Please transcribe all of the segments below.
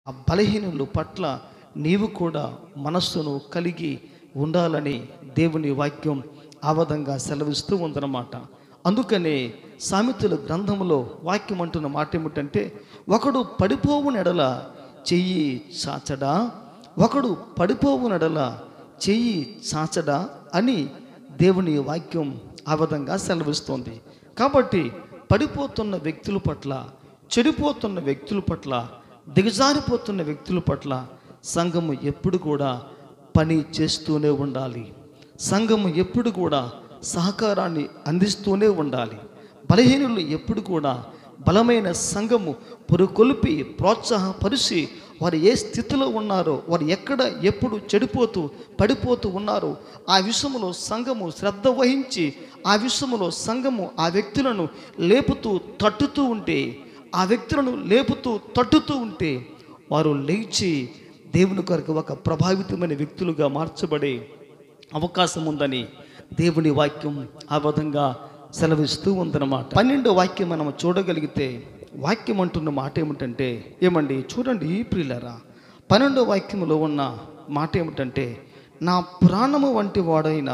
ఆ బలహీనుల పట్ల నీవు కూడా మనస్సును కలిగి ఉండాలని దేవుని వాక్యం ఆ విధంగా సెలవిస్తూ ఉందన్నమాట అందుకనే సామెతల గ్రంథంలో వాక్యం అంటున్న మాట ఏమిటంటే ఒకడు పడిపోవునెడల చెయ్యి చాచడా ఒకడు పడిపోవునెడల చెయ్యి చాచడా అని దేవుని వాక్యం ఆ విధంగా సెలవిస్తోంది కాబట్టి పడిపోతున్న వ్యక్తుల పట్ల చెడిపోతున్న వ్యక్తుల పట్ల దిగజారిపోతున్న వ్యక్తుల పట్ల సంఘము ఎప్పుడు కూడా పని చేస్తూనే ఉండాలి సంఘము ఎప్పుడు కూడా సహకారాన్ని అందిస్తూనే ఉండాలి బలహీనులు ఎప్పుడు కూడా బలమైన సంఘము పురుకొల్పి ప్రోత్సాహపరిచి వారు ఏ స్థితిలో ఉన్నారో వారు ఎక్కడ ఎప్పుడు చెడిపోతూ పడిపోతూ ఉన్నారో ఆ విషయంలో సంఘము శ్రద్ధ వహించి ఆ విషయంలో సంఘము ఆ వ్యక్తులను లేపుతూ తట్టుతూ ఉంటే ఆ వ్యక్తులను లేపుతూ తట్టుతూ ఉంటే వారు లేచి దేవుని కొరకు ఒక ప్రభావితమైన వ్యక్తులుగా మార్చబడే అవకాశం ఉందని దేవుని వాక్యం ఆ విధంగా సెలవిస్తూ ఉందన్నమాట పన్నెండో వాక్యం మనం చూడగలిగితే వాక్యం అంటున్న మాట ఏమిటంటే ఏమండి చూడండి ఈ ప్రియులరా పన్నెండో వాక్యంలో ఉన్న మాట ఏమిటంటే నా ప్రాణము వంటి వాడైన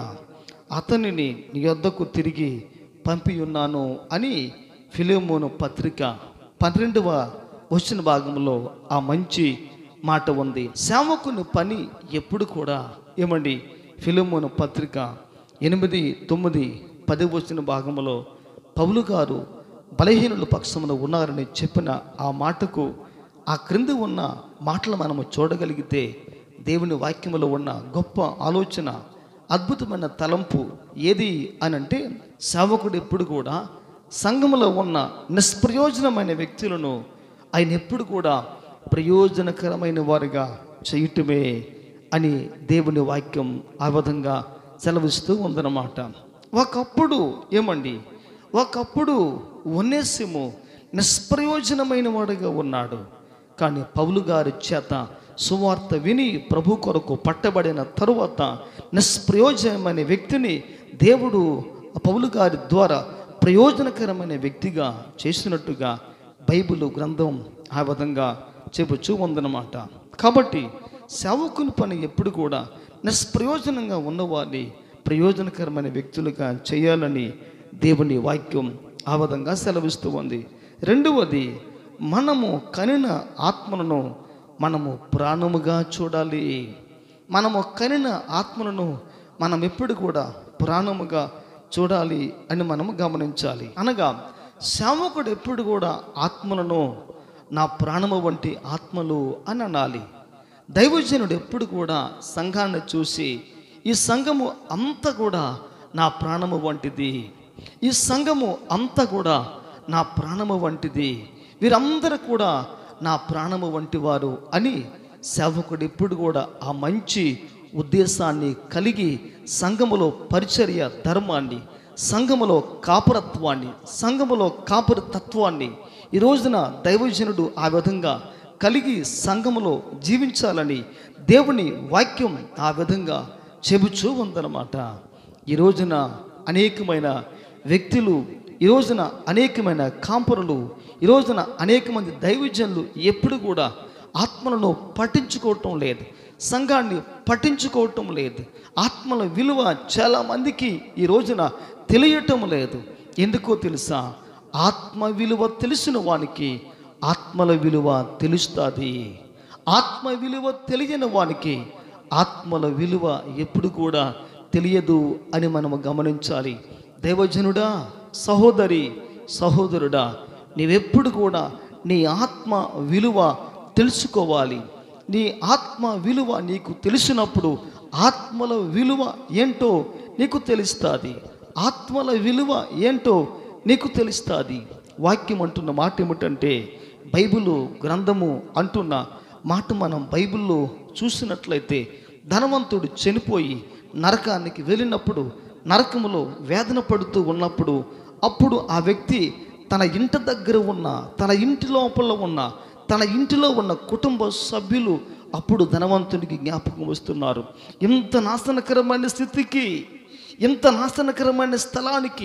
అతనిని నీ యొద్దకు తిరిగి పంపి ఉన్నాను అని ఫిలిమోను పత్రిక పన్నెండవ వచ్చిన భాగంలో ఆ మంచి మాట ఉంది సేవకుని పని ఎప్పుడు కూడా ఏమండి ఫిలిమోను పత్రిక ఎనిమిది తొమ్మిది పది వచ్చిన భాగంలో పౌలు గారు బలహీనుల పక్షమున ఉన్నారని చెప్పిన ఆ మాటకు ఆ క్రింద ఉన్న మాటలు మనము చూడగలిగితే దేవుని వాక్యములో ఉన్న గొప్ప ఆలోచన అద్భుతమైన తలంపు ఏది అని అంటే సేవకుడు ఎప్పుడు కూడా సంఘములో ఉన్న నిష్ప్రయోజనమైన వ్యక్తులను ఆయన ఎప్పుడు కూడా ప్రయోజనకరమైన వారుగా చేయటమే అని దేవుని వాక్యం ఆ విధంగా సెలవిస్తూ ఉందన్నమాట ఒకప్పుడు ఏమండి ఒకప్పుడు ఒనేసిము నిష్ప్రయోజనమైన వాడుగా ఉన్నాడు కానీ పౌలు గారి చేత సువార్త విని ప్రభు కొరకు పట్టబడిన తరువాత నిష్ప్రయోజనమైన వ్యక్తిని దేవుడు పౌలు గారి ద్వారా ప్రయోజనకరమైన వ్యక్తిగా చేసినట్టుగా బైబిల్ గ్రంథం ఆ విధంగా చెబుచూ ఉందన్నమాట కాబట్టి సేవకుని పని ఎప్పుడు కూడా నిష్ప్రయోజనంగా ఉన్నవారిని ప్రయోజనకరమైన వ్యక్తులుగా చేయాలని దేవుని వాక్యం ఆ విధంగా సెలవిస్తూ ఉంది రెండవది మనము కనిన ఆత్మలను మనము ప్రాణముగా చూడాలి మనము కనిన ఆత్మలను మనం ఎప్పుడు కూడా ప్రాణముగా చూడాలి అని మనము గమనించాలి అనగా సేవకుడు ఎప్పుడు కూడా ఆత్మలను నా ప్రాణము వంటి ఆత్మలు అని అనాలి దైవజనుడు ఎప్పుడు కూడా సంఘాన్ని చూసి ఈ సంఘము అంతా కూడా నా ప్రాణము వంటిది ఈ సంఘము అంతా కూడా నా ప్రాణము వంటిది వీరందరూ కూడా నా ప్రాణము వంటి వారు అని సేవకుడు ఎప్పుడు కూడా ఆ మంచి ఉద్దేశాన్ని కలిగి సంఘములో పరిచర్య ధర్మాన్ని సంఘములో కాపురత్వాన్ని సంఘములో కాపుర తత్వాన్ని ఈ రోజున దైవజనుడు ఆ విధంగా కలిగి సంఘములో జీవించాలని దేవుని వాక్యం ఆ విధంగా చెబుచూ ఉందన్నమాట ఈ రోజున అనేకమైన వ్యక్తులు ఈ రోజున అనేకమైన కాంపరులు ఈ రోజున అనేక మంది దైవజనులు ఎప్పుడు కూడా ఆత్మలను పట్టించుకోవటం లేదు సంఘాన్ని పట్టించుకోవటం లేదు ఆత్మల విలువ చాలా మందికి ఈ రోజున తెలియటం లేదు ఎందుకో తెలుసా ఆత్మ విలువ తెలిసిన వానికి ఆత్మల విలువ తెలుస్తుంది ఆత్మ విలువ తెలియని వానికి ఆత్మల విలువ ఎప్పుడు కూడా తెలియదు అని మనము గమనించాలి దైవజనుడా సహోదరి సహోదరుడా నీవెప్పుడు కూడా నీ ఆత్మ విలువ తెలుసుకోవాలి నీ ఆత్మ విలువ నీకు తెలిసినప్పుడు ఆత్మల విలువ ఏంటో నీకు తెలుస్తుంది ఆత్మల విలువ ఏంటో నీకు తెలుస్తుంది వాక్యం అంటున్న మాట ఏమిటంటే బైబిలు గ్రంథము అంటున్న మాట మనం బైబిల్లో చూసినట్లయితే ధనవంతుడు చనిపోయి నరకానికి వెళ్ళినప్పుడు నరకములో వేదన పడుతూ ఉన్నప్పుడు అప్పుడు ఆ వ్యక్తి తన ఇంటి దగ్గర ఉన్న తన ఇంటి లోపల ఉన్న తన ఇంటిలో ఉన్న కుటుంబ సభ్యులు అప్పుడు ధనవంతునికి జ్ఞాపకం వస్తున్నారు ఇంత నాశనకరమైన స్థితికి ఇంత నాశనకరమైన స్థలానికి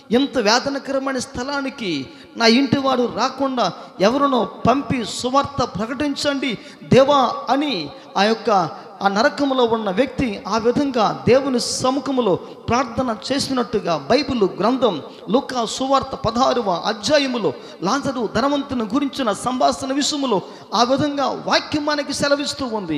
ఎంత వేదనకరమైన స్థలానికి నా ఇంటి వాడు రాకుండా ఎవరినో పంపి సువార్త ప్రకటించండి దేవా అని ఆ యొక్క ఆ నరకములో ఉన్న వ్యక్తి ఆ విధంగా దేవుని సముఖములో ప్రార్థన చేసినట్టుగా బైబిల్ గ్రంథం లుకా సువార్త పదహారవ అధ్యాయములో లాజరు ధనవంతుని గురించిన సంభాషణ విషయములో ఆ విధంగా వాక్యం మనకి సెలవిస్తూ ఉంది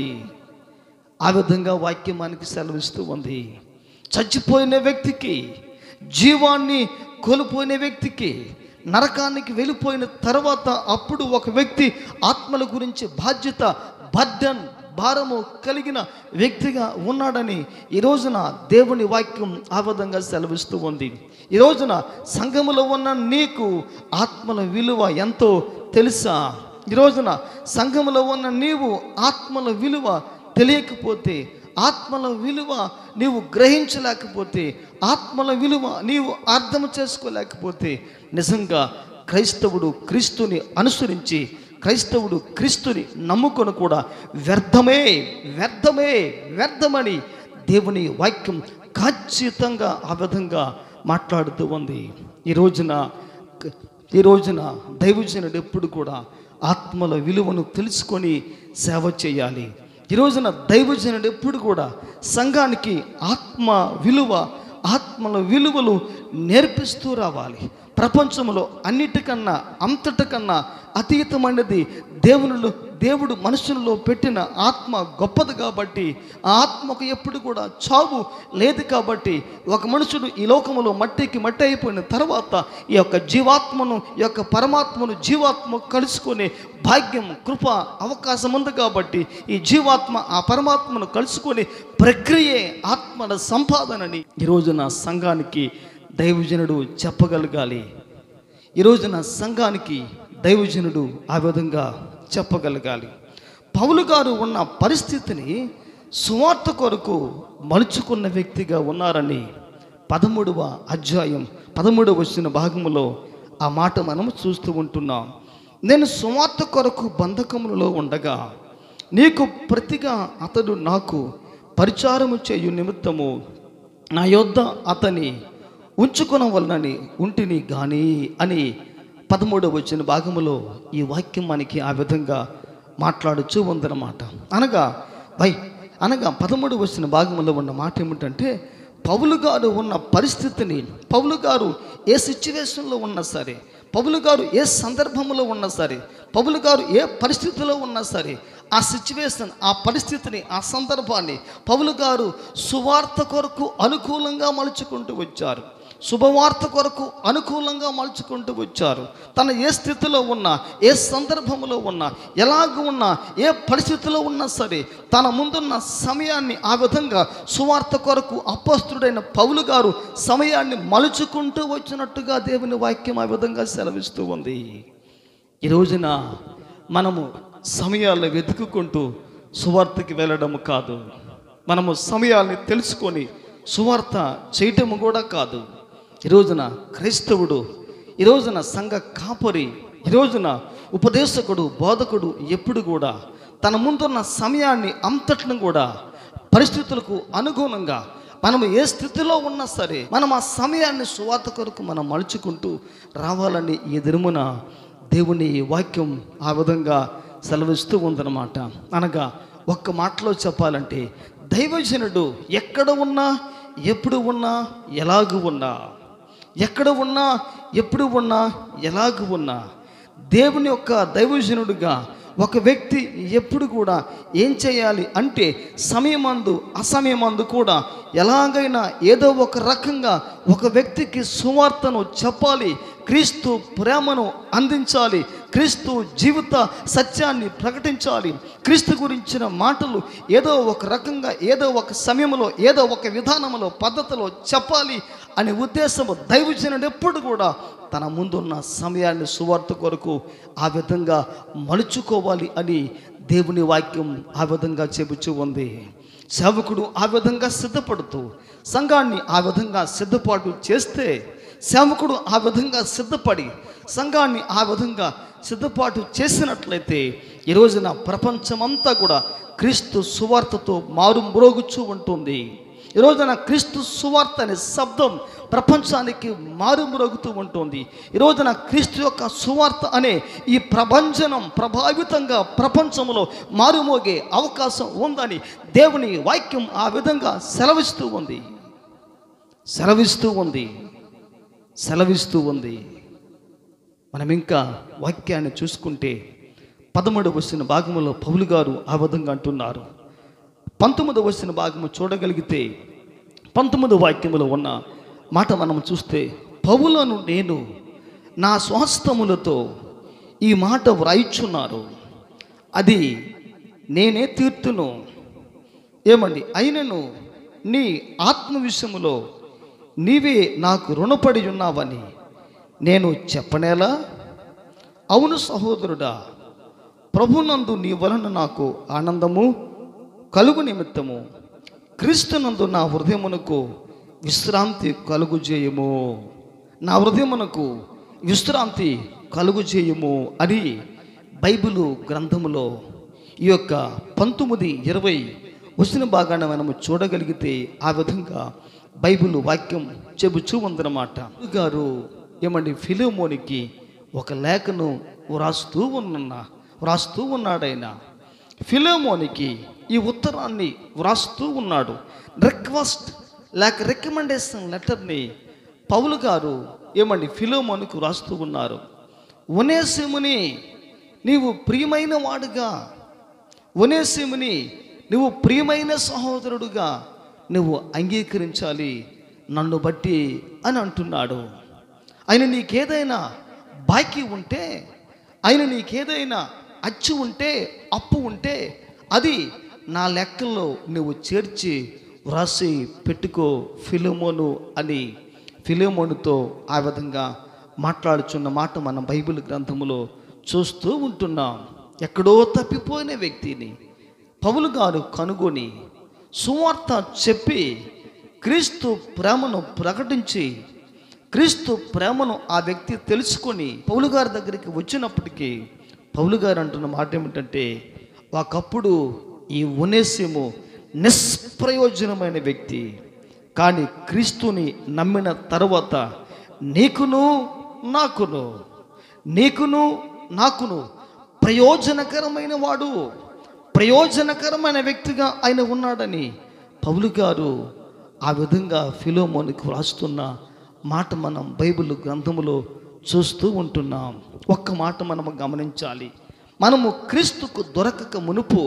ఆ విధంగా వాక్యం మనకి సెలవిస్తూ ఉంది చచ్చిపోయిన వ్యక్తికి జీవాన్ని కోల్పోయిన వ్యక్తికి నరకానికి వెళ్ళిపోయిన తర్వాత అప్పుడు ఒక వ్యక్తి ఆత్మల గురించి బాధ్యత బర్డన్ భారము కలిగిన వ్యక్తిగా ఉన్నాడని ఈ రోజున దేవుని వాక్యం ఆ విధంగా సెలవిస్తూ ఉంది ఈ రోజున సంఘములో ఉన్న నీకు ఆత్మల విలువ ఎంతో తెలుసా ఈ రోజున సంఘములో ఉన్న నీవు ఆత్మల విలువ తెలియకపోతే ఆత్మల విలువ నీవు గ్రహించలేకపోతే ఆత్మల విలువ నీవు అర్థం చేసుకోలేకపోతే నిజంగా క్రైస్తవుడు క్రీస్తుని అనుసరించి క్రైస్తవుడు క్రీస్తుని నమ్ముకొని కూడా వ్యర్థమే వ్యర్థమే వ్యర్థమని దేవుని వాక్యం ఖచ్చితంగా ఆ విధంగా మాట్లాడుతూ ఉంది ఈ రోజున ఈ రోజున దైవజనుడు ఎప్పుడు కూడా ఆత్మల విలువను తెలుసుకొని సేవ చేయాలి ఈ రోజున దైవజనుడు ఎప్పుడు కూడా సంఘానికి ఆత్మ విలువ ఆత్మల విలువలు నేర్పిస్తూ రావాలి ప్రపంచంలో అన్నిటికన్నా అంతటికన్నా అతీతమైనది దేవునిలో దేవుడు మనుషులలో పెట్టిన ఆత్మ గొప్పది కాబట్టి ఆ ఆత్మకు ఎప్పుడు కూడా చావు లేదు కాబట్టి ఒక మనుషుడు ఈ లోకములో మట్టికి మట్టి అయిపోయిన తర్వాత ఈ యొక్క జీవాత్మను ఈ యొక్క పరమాత్మను జీవాత్మ కలుసుకునే భాగ్యం కృప అవకాశం ఉంది కాబట్టి ఈ జీవాత్మ ఆ పరమాత్మను కలుసుకునే ప్రక్రియే ఆత్మల సంపాదనని ఈ రోజున సంఘానికి దైవజనుడు చెప్పగలగాలి ఈ రోజున సంఘానికి దైవజనుడు ఆ విధంగా చెప్పగలగాలి పౌలు గారు ఉన్న పరిస్థితిని సువార్త కొరకు మలుచుకున్న వ్యక్తిగా ఉన్నారని పదమూడవ అధ్యాయం పదమూడవ వచ్చిన భాగములో ఆ మాట మనం చూస్తూ ఉంటున్నాం నేను సువార్త కొరకు బంధకములలో ఉండగా నీకు ప్రతిగా అతడు నాకు పరిచారము చేయు నిమిత్తము నా యొద్ద అతని ఉంచుకొనవలనని ఉంటిని గాని అని పదమూడవ వచ్చిన భాగములో ఈ వాక్యం మనకి ఆ విధంగా మాట్లాడుచూ ఉందన్నమాట అనగా వై అనగా పదమూడు వచ్చిన భాగంలో ఉన్న మాట ఏమిటంటే పౌలు గారు ఉన్న పరిస్థితిని పౌలు గారు ఏ సిచ్యువేషన్లో ఉన్నా సరే పౌలు గారు ఏ సందర్భంలో ఉన్నా సరే పౌలు గారు ఏ పరిస్థితిలో ఉన్నా సరే ఆ సిచ్యువేషన్ ఆ పరిస్థితిని ఆ సందర్భాన్ని పౌలు గారు సువార్త కొరకు అనుకూలంగా మలుచుకుంటూ వచ్చారు శుభవార్త కొరకు అనుకూలంగా మలుచుకుంటూ వచ్చారు తన ఏ స్థితిలో ఉన్నా ఏ సందర్భంలో ఉన్నా ఎలాగ ఉన్నా ఏ పరిస్థితిలో ఉన్నా సరే తన ముందున్న సమయాన్ని ఆ విధంగా సువార్త కొరకు అపస్తుడైన పౌలు గారు సమయాన్ని మలుచుకుంటూ వచ్చినట్టుగా దేవుని వాక్యం ఆ విధంగా సెలవిస్తూ ఉంది ఈ రోజున మనము సమయాలను వెతుకుకుంటూ సువార్తకి వెళ్ళడం కాదు మనము సమయాల్ని తెలుసుకొని సువార్త చేయటము కూడా కాదు ఈ రోజున క్రైస్తవుడు ఈ రోజున సంఘ కాపరి ఈ రోజున ఉపదేశకుడు బోధకుడు ఎప్పుడు కూడా తన ముందున్న సమయాన్ని అంతటిని కూడా పరిస్థితులకు అనుగుణంగా మనం ఏ స్థితిలో ఉన్నా సరే మనం ఆ సమయాన్ని సువార్త కొరకు మనం మలుచుకుంటూ రావాలని ఈ దినమున దేవుని వాక్యం ఆ విధంగా సెలవిస్తూ ఉందన్నమాట అనగా ఒక్క మాటలో చెప్పాలంటే దైవజనుడు ఎక్కడ ఉన్నా ఎప్పుడు ఉన్నా ఎలాగూ ఉన్నా ఎక్కడ ఉన్నా ఎప్పుడు ఉన్నా ఎలాగూ ఉన్నా దేవుని యొక్క దైవజనుడిగా ఒక వ్యక్తి ఎప్పుడు కూడా ఏం చేయాలి అంటే సమయమందు అసమయమందు కూడా ఎలాగైనా ఏదో ఒక రకంగా ఒక వ్యక్తికి సువార్తను చెప్పాలి క్రీస్తు ప్రేమను అందించాలి క్రీస్తు జీవిత సత్యాన్ని ప్రకటించాలి క్రీస్తు గురించిన మాటలు ఏదో ఒక రకంగా ఏదో ఒక సమయంలో ఏదో ఒక విధానంలో పద్ధతిలో చెప్పాలి అనే ఉద్దేశము దైవజనుడు ఎప్పుడు కూడా తన ముందున్న సమయాన్ని సువార్త కొరకు ఆ విధంగా మలుచుకోవాలి అని దేవుని వాక్యం ఆ విధంగా చెబుతూ ఉంది సేవకుడు ఆ విధంగా సిద్ధపడుతూ సంఘాన్ని ఆ విధంగా సిద్ధపాటు చేస్తే సేవకుడు ఆ విధంగా సిద్ధపడి సంఘాన్ని ఆ విధంగా సిద్ధపాటు చేసినట్లయితే ఈ రోజున ప్రపంచమంతా కూడా క్రీస్తు సువార్తతో మారు మ్రోగుచూ ఉంటుంది ఈ రోజున క్రీస్తు సువార్త అనే శబ్దం ప్రపంచానికి మారుమ్రోగుతూ ఉంటుంది ఈ రోజున క్రీస్తు యొక్క సువార్త అనే ఈ ప్రభంజనం ప్రభావితంగా ప్రపంచంలో మారుమోగే అవకాశం ఉందని దేవుని వాక్యం ఆ విధంగా సెలవిస్తూ ఉంది సెలవిస్తూ ఉంది సెలవిస్తూ ఉంది మనం ఇంకా వాక్యాన్ని చూసుకుంటే పదమూడు వచ్చిన భాగంలో పౌలు గారు ఆ విధంగా అంటున్నారు పంతొమ్మిది వచ్చిన భాగము చూడగలిగితే పంతొమ్మిది వాక్యములో ఉన్న మాట మనం చూస్తే పౌలను నేను నా స్వాస్థములతో ఈ మాట వ్రాయిచున్నారు అది నేనే తీర్తును ఏమండి అయినను నీ ఆత్మ విషయములో నీవే నాకు రుణపడి ఉన్నావని నేను చెప్పనేలా అవును సహోదరుడా ప్రభునందు నీ వలన నాకు ఆనందము కలుగు నిమిత్తము క్రీస్తునందు నా హృదయమునకు విశ్రాంతి కలుగు చేయము నా హృదయమునకు విశ్రాంతి కలుగు చేయము అని బైబిలు గ్రంథములో ఈ యొక్క పంతొమ్మిది ఇరవై వచ్చిన భాగాన్ని మనము చూడగలిగితే ఆ విధంగా బైబిల్ వాక్యం చెబుచూ ఉందన్నమాట గారు ఏమండి ఫిలోమోనికి ఒక లేఖను వ్రాస్తూ ఉన్న వ్రాస్తూ ఉన్నాడైనా ఫిలోమోనికి ఈ ఉత్తరాన్ని వ్రాస్తూ ఉన్నాడు రిక్వెస్ట్ లేక రికమెండేషన్ లెటర్ని పౌలు గారు ఏమండి ఫిలోమోనికి వ్రాస్తూ ఉన్నారు ఉనేసిముని నీవు ప్రియమైన వాడుగా ఉనేసిముని నువ్వు ప్రియమైన సహోదరుడుగా నువ్వు అంగీకరించాలి నన్ను బట్టి అని అంటున్నాడు ఆయన నీకేదైనా బాకీ ఉంటే ఆయన నీకేదైనా అచ్చు ఉంటే అప్పు ఉంటే అది నా లెక్కల్లో నువ్వు చేర్చి వ్రాసి పెట్టుకో ఫిలోమోను అని ఫిలోమోనుతో ఆ విధంగా మాట్లాడుచున్న మాట మనం బైబిల్ గ్రంథములో చూస్తూ ఉంటున్నాం ఎక్కడో తప్పిపోయిన వ్యక్తిని పౌలు గారు కనుగొని సువార్త చెప్పి క్రీస్తు ప్రేమను ప్రకటించి క్రీస్తు ప్రేమను ఆ వ్యక్తి తెలుసుకొని పౌలు గారి దగ్గరికి వచ్చినప్పటికీ పౌలు గారు అంటున్న మాట ఏమిటంటే ఒకప్పుడు ఈ ఉనేసిము నిష్ప్రయోజనమైన వ్యక్తి కానీ క్రీస్తుని నమ్మిన తర్వాత నీకును నాకును నీకును నాకును ప్రయోజనకరమైన వాడు ప్రయోజనకరమైన వ్యక్తిగా ఆయన ఉన్నాడని పౌలు గారు ఆ విధంగా ఫిలోమోనికి వ్రాస్తున్న మాట మనం బైబిల్ గ్రంథములో చూస్తూ ఉంటున్నాం ఒక్క మాట మనము గమనించాలి మనము క్రీస్తుకు దొరకక మునుపు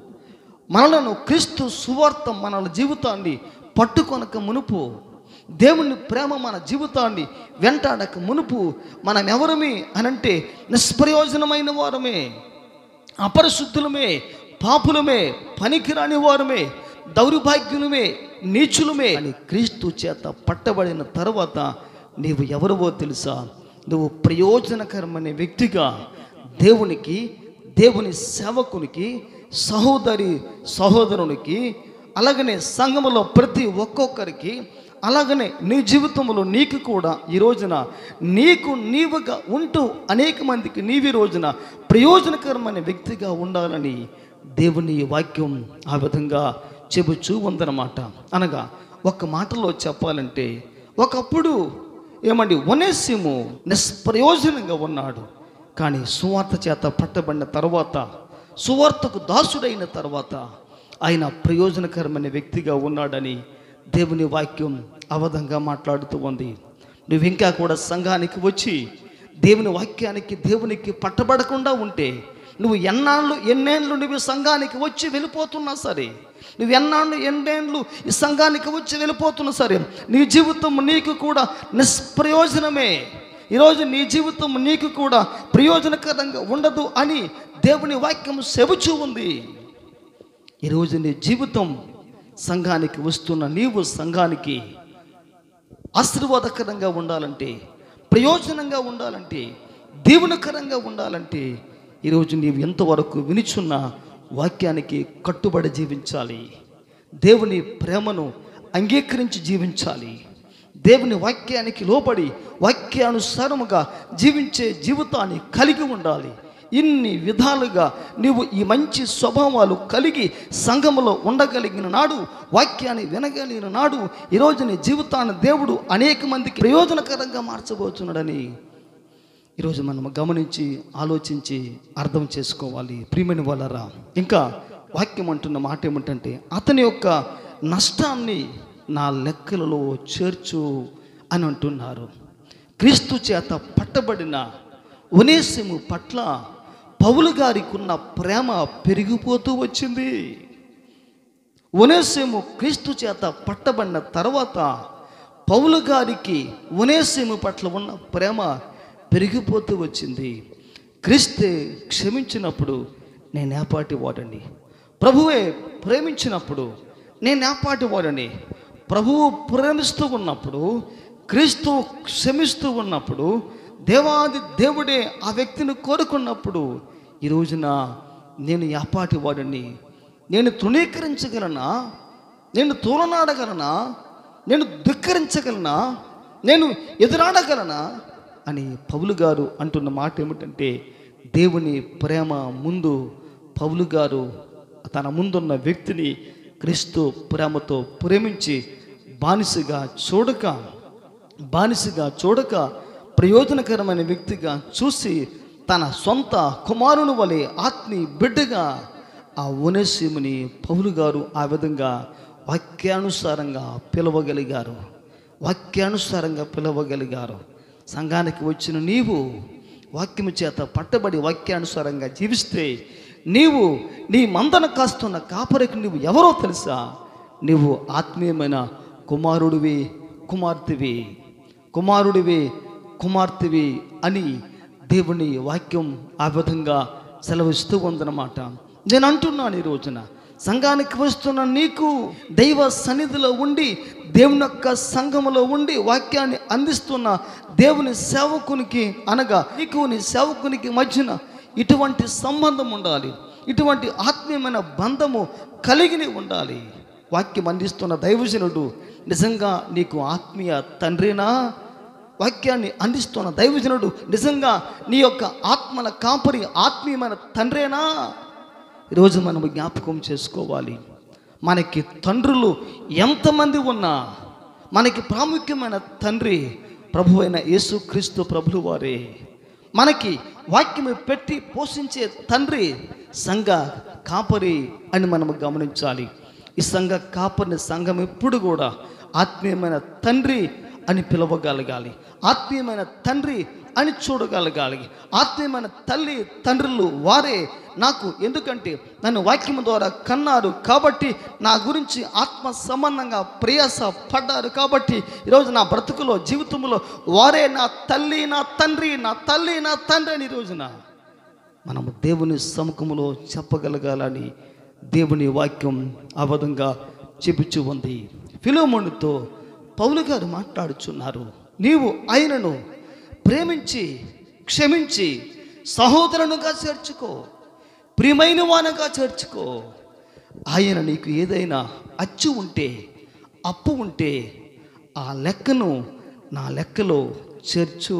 మనలను క్రీస్తు సువార్త మన జీవితాన్ని పట్టుకొనక మునుపు దేవుని ప్రేమ మన జీవితాన్ని వెంటాడక మునుపు మనం ఎవరమే అనంటే నిష్ప్రయోజనమైన వారమే అపరిశుద్ధులమే పాపులమే పనికిరాని వారమే దౌర్భాగ్యులమే నీచులమే అని క్రీస్తు చేత పట్టబడిన తర్వాత నీవు ఎవరివో తెలుసా నువ్వు ప్రయోజనకరమైన వ్యక్తిగా దేవునికి దేవుని సేవకునికి సహోదరి సహోదరునికి అలాగనే సంఘములో ప్రతి ఒక్కొక్కరికి అలాగనే నీ జీవితంలో నీకు కూడా ఈ రోజున నీకు నీవుగా ఉంటూ అనేక మందికి నీవి రోజున ప్రయోజనకరమైన వ్యక్తిగా ఉండాలని దేవుని వాక్యం ఆ విధంగా చెబుచూ ఉందన్నమాట అనగా ఒక మాటలో చెప్పాలంటే ఒకప్పుడు ఏమండి ఒనేసిము నిష్ప్రయోజనంగా ఉన్నాడు కానీ సువార్త చేత పట్టబడిన తర్వాత సువార్తకు దాసుడైన తర్వాత ఆయన ప్రయోజనకరమైన వ్యక్తిగా ఉన్నాడని దేవుని వాక్యం అవధంగా మాట్లాడుతూ ఉంది నువ్వు ఇంకా కూడా సంఘానికి వచ్చి దేవుని వాక్యానికి దేవునికి పట్టబడకుండా ఉంటే నువ్వు ఎన్నాళ్ళు ఎన్నేళ్ళు నువ్వు సంఘానికి వచ్చి వెళ్ళిపోతున్నా సరే నువ్వు ఎన్నాళ్ళు ఎన్నేళ్ళు ఈ సంఘానికి వచ్చి వెళ్ళిపోతున్నా సరే నీ జీవితం నీకు కూడా నిష్ప్రయోజనమే ఈరోజు నీ జీవితం నీకు కూడా ప్రయోజనకరంగా ఉండదు అని దేవుని వాక్యం చెబుచూ ఉంది ఈరోజు నీ జీవితం సంఘానికి వస్తున్న నీవు సంఘానికి ఆశీర్వాదకరంగా ఉండాలంటే ప్రయోజనంగా ఉండాలంటే దీవెనకరంగా ఉండాలంటే ఈరోజు నీవు ఎంతవరకు వినిచున్న వాక్యానికి కట్టుబడి జీవించాలి దేవుని ప్రేమను అంగీకరించి జీవించాలి దేవుని వాక్యానికి లోబడి వాక్యానుసారముగా జీవించే జీవితాన్ని కలిగి ఉండాలి ఇన్ని విధాలుగా నీవు ఈ మంచి స్వభావాలు కలిగి సంఘములో ఉండగలిగిన నాడు వాక్యాన్ని వినగలిగిన నాడు ఈరోజు నీ జీవితాన్ని దేవుడు అనేక మందికి ప్రయోజనకరంగా మార్చబోతున్నాడని ఈరోజు మనం గమనించి ఆలోచించి అర్థం చేసుకోవాలి ప్రియమైన వాళ్ళరా ఇంకా వాక్యం అంటున్న మాట ఏమిటంటే అతని యొక్క నష్టాన్ని నా లెక్కలలో చేర్చు అని అంటున్నారు క్రీస్తు చేత పట్టబడిన ఒనేసిము పట్ల పౌలు గారికి ఉన్న ప్రేమ పెరిగిపోతూ వచ్చింది ఒనేసిము క్రీస్తు చేత పట్టబడిన తర్వాత పౌలు గారికి ఒనేసిము పట్ల ఉన్న ప్రేమ పెరిగిపోతూ వచ్చింది క్రీస్తే క్షమించినప్పుడు నేను ఏపాటి వాడని ప్రభువే ప్రేమించినప్పుడు నేను ఏపాటి వాడని ప్రభువు ప్రేమిస్తూ ఉన్నప్పుడు క్రీస్తు క్షమిస్తూ ఉన్నప్పుడు దేవాది దేవుడే ఆ వ్యక్తిని కోరుకున్నప్పుడు ఈ రోజున నేను యాపాటి వాడిని నేను తృణీకరించగలనా నేను తూలనాడగలనా నేను ధిక్కరించగలనా నేను ఎదురాడగలనా అని పౌలు గారు అంటున్న మాట ఏమిటంటే దేవుని ప్రేమ ముందు పౌలు గారు తన ముందున్న వ్యక్తిని క్రీస్తు ప్రేమతో ప్రేమించి బానిసగా చూడక బానిసగా చూడక ప్రయోజనకరమైన వ్యక్తిగా చూసి తన సొంత కుమారుని వలె ఆత్మీ బిడ్డగా ఆ ఉనేసీముని పౌలు గారు ఆ విధంగా వాక్యానుసారంగా పిలవగలిగారు వాక్యానుసారంగా పిలవగలిగారు సంఘానికి వచ్చిన నీవు వాక్యము చేత పట్టబడి వాక్యానుసారంగా జీవిస్తే నీవు నీ మందన కాస్తున్న కాపరికి నువ్వు ఎవరో తెలుసా నీవు ఆత్మీయమైన కుమారుడివి కుమార్తెవి కుమారుడివి కుమార్తెవి అని దేవుని వాక్యం ఆ విధంగా సెలవిస్తూ ఉందన్నమాట నేను అంటున్నాను ఈ రోజున సంఘానికి వస్తున్న నీకు దైవ సన్నిధిలో ఉండి దేవుని యొక్క సంఘములో ఉండి వాక్యాన్ని అందిస్తున్న దేవుని సేవకునికి అనగా నీకు నీ సేవకునికి మధ్యన ఇటువంటి సంబంధం ఉండాలి ఇటువంటి ఆత్మీయమైన బంధము కలిగి ఉండాలి వాక్యం అందిస్తున్న దైవజనుడు నిజంగా నీకు ఆత్మీయ తండ్రినా వాక్యాన్ని అందిస్తున్న దైవజనుడు నిజంగా నీ యొక్క ఆత్మల కాపరి ఆత్మీయమైన తండ్రేనా ఈరోజు మనం జ్ఞాపకం చేసుకోవాలి మనకి తండ్రులు ఎంతమంది ఉన్నా మనకి ప్రాముఖ్యమైన తండ్రి ప్రభు అయిన యేసుక్రీస్తు ప్రభులు వారే మనకి వాక్యము పెట్టి పోషించే తండ్రి సంఘ కాపరి అని మనం గమనించాలి ఈ సంఘ కాపరిని సంఘం ఎప్పుడు కూడా ఆత్మీయమైన తండ్రి అని పిలవగలగాలి ఆత్మీయమైన తండ్రి అని చూడగలగాలి ఆత్మీయమైన తల్లి తండ్రులు వారే నాకు ఎందుకంటే నన్ను వాక్యం ద్వారా కన్నారు కాబట్టి నా గురించి ఆత్మ సంబంధంగా ప్రయాస పడ్డారు కాబట్టి ఈరోజు నా బ్రతుకులో జీవితంలో వారే నా తల్లి నా తండ్రి నా తల్లి నా తండ్రి అని ఈ రోజున మనము దేవుని సముఖంలో చెప్పగలగాలని దేవుని వాక్యం ఆ విధంగా చెబుచూ ఉంది ఫిలోమోనుతో పౌలు గారు మాట్లాడుచున్నారు నీవు ఆయనను ప్రేమించి క్షమించి సహోదరునుగా చేర్చుకో ప్రియమైన వానగా చేర్చుకో ఆయన నీకు ఏదైనా అచ్చు ఉంటే అప్పు ఉంటే ఆ లెక్కను నా లెక్కలో చేర్చు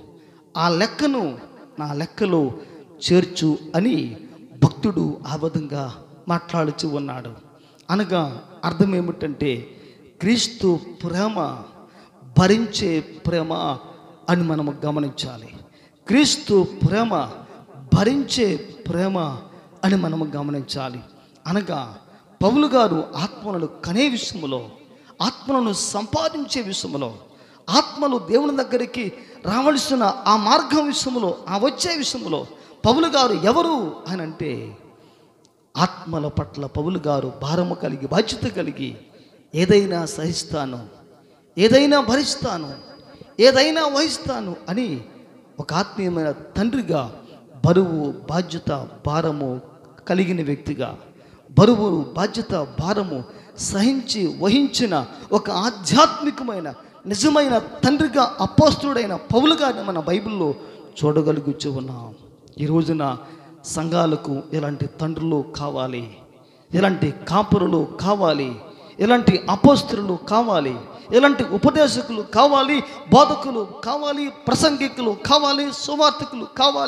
ఆ లెక్కను నా లెక్కలో చేర్చు అని భక్తుడు ఆ విధంగా మాట్లాడుచు ఉన్నాడు అనగా అర్థం ఏమిటంటే క్రీస్తు ప్రేమ భరించే ప్రేమ అని మనము గమనించాలి క్రీస్తు ప్రేమ భరించే ప్రేమ అని మనము గమనించాలి అనగా పౌలు గారు ఆత్మలను కనే విషయంలో ఆత్మలను సంపాదించే విషయంలో ఆత్మలు దేవుని దగ్గరికి రావలసిన ఆ మార్గం విషయంలో ఆ వచ్చే విషయంలో పౌలు గారు ఎవరు అని అంటే ఆత్మల పట్ల పౌలు గారు భారము కలిగి బాధ్యత కలిగి ఏదైనా సహిస్తాను ఏదైనా భరిస్తాను ఏదైనా వహిస్తాను అని ఒక ఆత్మీయమైన తండ్రిగా బరువు బాధ్యత భారము కలిగిన వ్యక్తిగా బరువు బాధ్యత భారము సహించి వహించిన ఒక ఆధ్యాత్మికమైన నిజమైన తండ్రిగా అపోస్తుడైన పౌలు గారిని మన బైబిల్లో చూడగలుగుచూ ఉన్నాం ఈ రోజున సంఘాలకు ఎలాంటి తండ్రులు కావాలి ఎలాంటి కాపురులు కావాలి ఎలాంటి అపోస్తులు కావాలి ఎలాంటి ఉపదేశకులు కావాలి బోధకులు కావాలి ప్రసంగికులు కావాలి సువార్తకులు కావాలి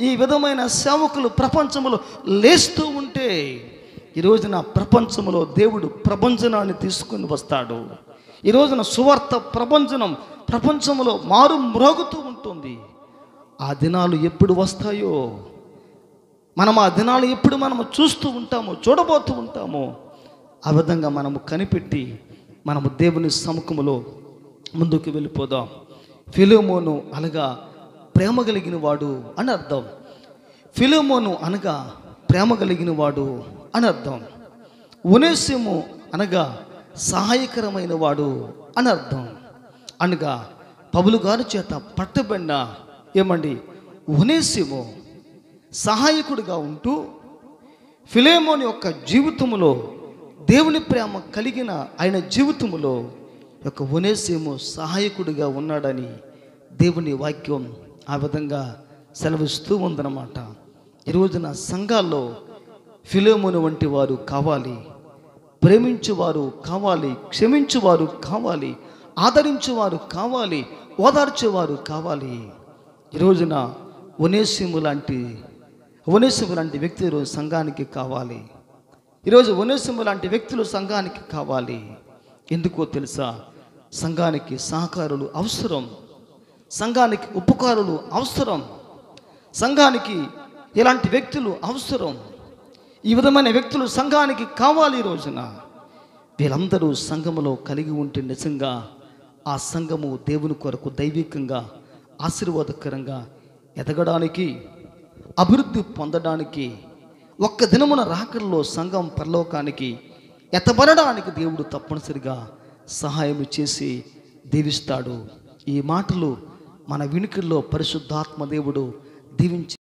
ఈ విధమైన సేవకులు ప్రపంచంలో లేస్తూ ఉంటే ఈ రోజున ప్రపంచంలో దేవుడు ప్రపంచనాన్ని తీసుకుని వస్తాడు ఈ రోజున సువార్త ప్రపంచనం ప్రపంచంలో మారు మ్రోగుతూ ఉంటుంది ఆ దినాలు ఎప్పుడు వస్తాయో మనం ఆ దినాలు ఎప్పుడు మనము చూస్తూ ఉంటామో చూడబోతూ ఉంటామో ఆ విధంగా మనము కనిపెట్టి మనము దేవుని సముఖములో ముందుకు వెళ్ళిపోదాం ఫిలోమోను అనగా ప్రేమ కలిగిన వాడు అని అర్థం ఫిలోమోను అనగా ప్రేమ కలిగిన వాడు అని అర్థం ఉనేసిము అనగా సహాయకరమైన వాడు అని అర్థం అనగా పౌలు గారి చేత పట్టబడిన ఏమండి ఉనేసిము సహాయకుడిగా ఉంటూ ఫిలేమోని యొక్క జీవితములో దేవుని ప్రేమ కలిగిన ఆయన జీవితములో యొక్క ఉనేసేమో సహాయకుడిగా ఉన్నాడని దేవుని వాక్యం ఆ విధంగా సెలవిస్తూ ఉందన్నమాట ఈ రోజున సంఘాల్లో ఫిలేమోని వంటి వారు కావాలి ప్రేమించువారు కావాలి క్షమించువారు కావాలి ఆదరించువారు కావాలి ఓదార్చేవారు కావాలి ఈ రోజున ఒనేసిము లాంటి ఒనేసిము లాంటి వ్యక్తి ఈరోజు సంఘానికి కావాలి ఈరోజు ఒనేసిము లాంటి వ్యక్తులు సంఘానికి కావాలి ఎందుకో తెలుసా సంఘానికి సహకారులు అవసరం సంఘానికి ఉపకారులు అవసరం సంఘానికి ఇలాంటి వ్యక్తులు అవసరం ఈ విధమైన వ్యక్తులు సంఘానికి కావాలి ఈ రోజున వీళ్ళందరూ సంఘములో కలిగి ఉంటే నిజంగా ఆ సంఘము దేవుని కొరకు దైవికంగా ఆశీర్వాదకరంగా ఎదగడానికి అభివృద్ధి పొందడానికి ఒక్క దినమున రాకల్లో సంఘం పరలోకానికి ఎత్తబడడానికి దేవుడు తప్పనిసరిగా సహాయం చేసి దీవిస్తాడు ఈ మాటలు మన వినికిల్లో పరిశుద్ధాత్మ దేవుడు దీవించి